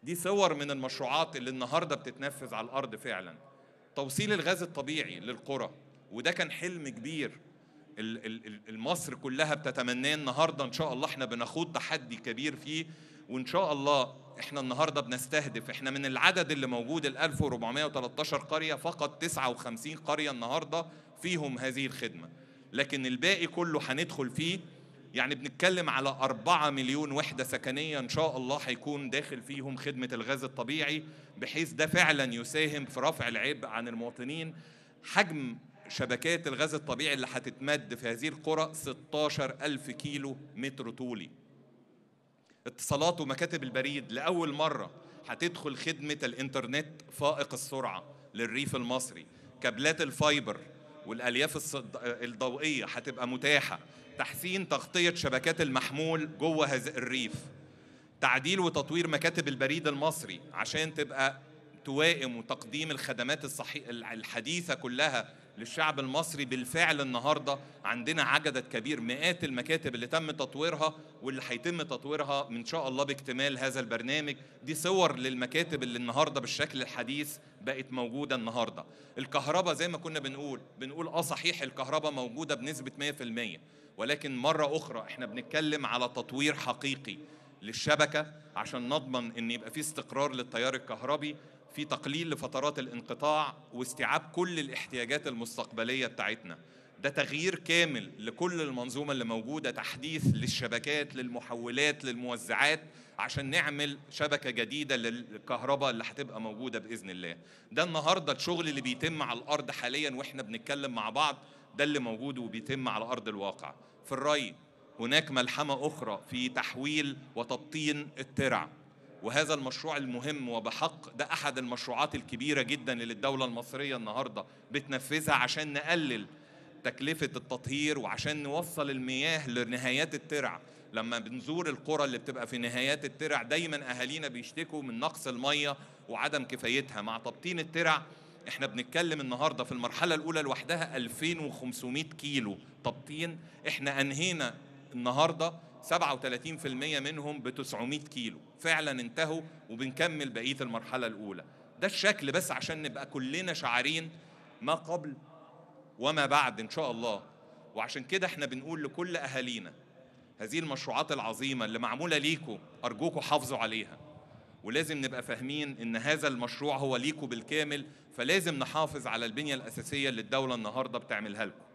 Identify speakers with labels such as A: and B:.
A: دي صور من المشروعات اللي النهارده بتتنفذ على الارض فعلا توصيل الغاز الطبيعي للقرى وده كان حلم كبير ال- ال- ال- المصر كلها بتتمناه النهارده ان شاء الله احنا بنخوض تحدي كبير فيه وان شاء الله احنا النهارده بنستهدف احنا من العدد اللي موجود ال 1413 قريه فقط 59 قريه النهارده فيهم هذه الخدمه لكن الباقي كله هندخل فيه يعني بنتكلم على أربعة مليون وحدة سكنية إن شاء الله هيكون داخل فيهم خدمة الغاز الطبيعي بحيث ده فعلا يساهم في رفع العبء عن المواطنين حجم شبكات الغاز الطبيعي اللي هتتمد في هذه القرى 16 ألف كيلو متر طولي اتصالات ومكاتب البريد لأول مرة هتدخل خدمة الإنترنت فائق السرعة للريف المصري كابلات الفايبر والألياف الصد- الضوئية هتبقى متاحة تحسين تغطية شبكات المحمول جوه هذا الريف تعديل وتطوير مكاتب البريد المصري عشان تبقى توائم وتقديم الخدمات الصحي الحديثة كلها للشعب المصري بالفعل النهاردة عندنا عدد كبير مئات المكاتب اللي تم تطويرها واللي هيتم تطويرها من شاء الله باكتمال هذا البرنامج دي صور للمكاتب اللي النهاردة بالشكل الحديث بقت موجودة النهاردة الكهرباء زي ما كنا بنقول بنقول اه صحيح الكهرباء موجودة بنسبة 100% ولكن مرة أخرى احنا بنتكلم على تطوير حقيقي للشبكة عشان نضمن ان يبقى في استقرار للتيار الكهربي في تقليل لفترات الانقطاع واستيعاب كل الاحتياجات المستقبلية بتاعتنا ده تغيير كامل لكل المنظومة اللي موجودة تحديث للشبكات للمحولات للموزعات عشان نعمل شبكة جديدة للكهرباء اللي هتبقى موجودة بإذن الله ده النهاردة الشغل اللي بيتم على الأرض حاليا وإحنا بنتكلم مع بعض ده اللي موجود وبيتم على أرض الواقع في الري هناك ملحمة أخرى في تحويل وتبطين الترع وهذا المشروع المهم وبحق ده أحد المشروعات الكبيرة جدا اللي الدولة المصرية النهاردة بتنفذها عشان نقلل تكلفة التطهير وعشان نوصل المياه لنهايات الترع لما بنزور القرى اللي بتبقى في نهايات الترع دايما أهالينا بيشتكوا من نقص المية وعدم كفايتها مع تبطين الترع احنا بنتكلم النهارده في المرحله الاولى لوحدها 2500 كيلو تبطين احنا انهينا النهارده 37% منهم ب 900 كيلو فعلا انتهوا وبنكمل بقيه المرحله الاولى ده الشكل بس عشان نبقى كلنا شعارين ما قبل وما بعد ان شاء الله وعشان كده احنا بنقول لكل اهالينا هذه المشروعات العظيمه اللي معموله ليكم ارجوكم حافظوا عليها ولازم نبقى فاهمين ان هذا المشروع هو ليكم بالكامل فلازم نحافظ على البنيه الاساسيه اللي الدوله النهارده بتعملها لكم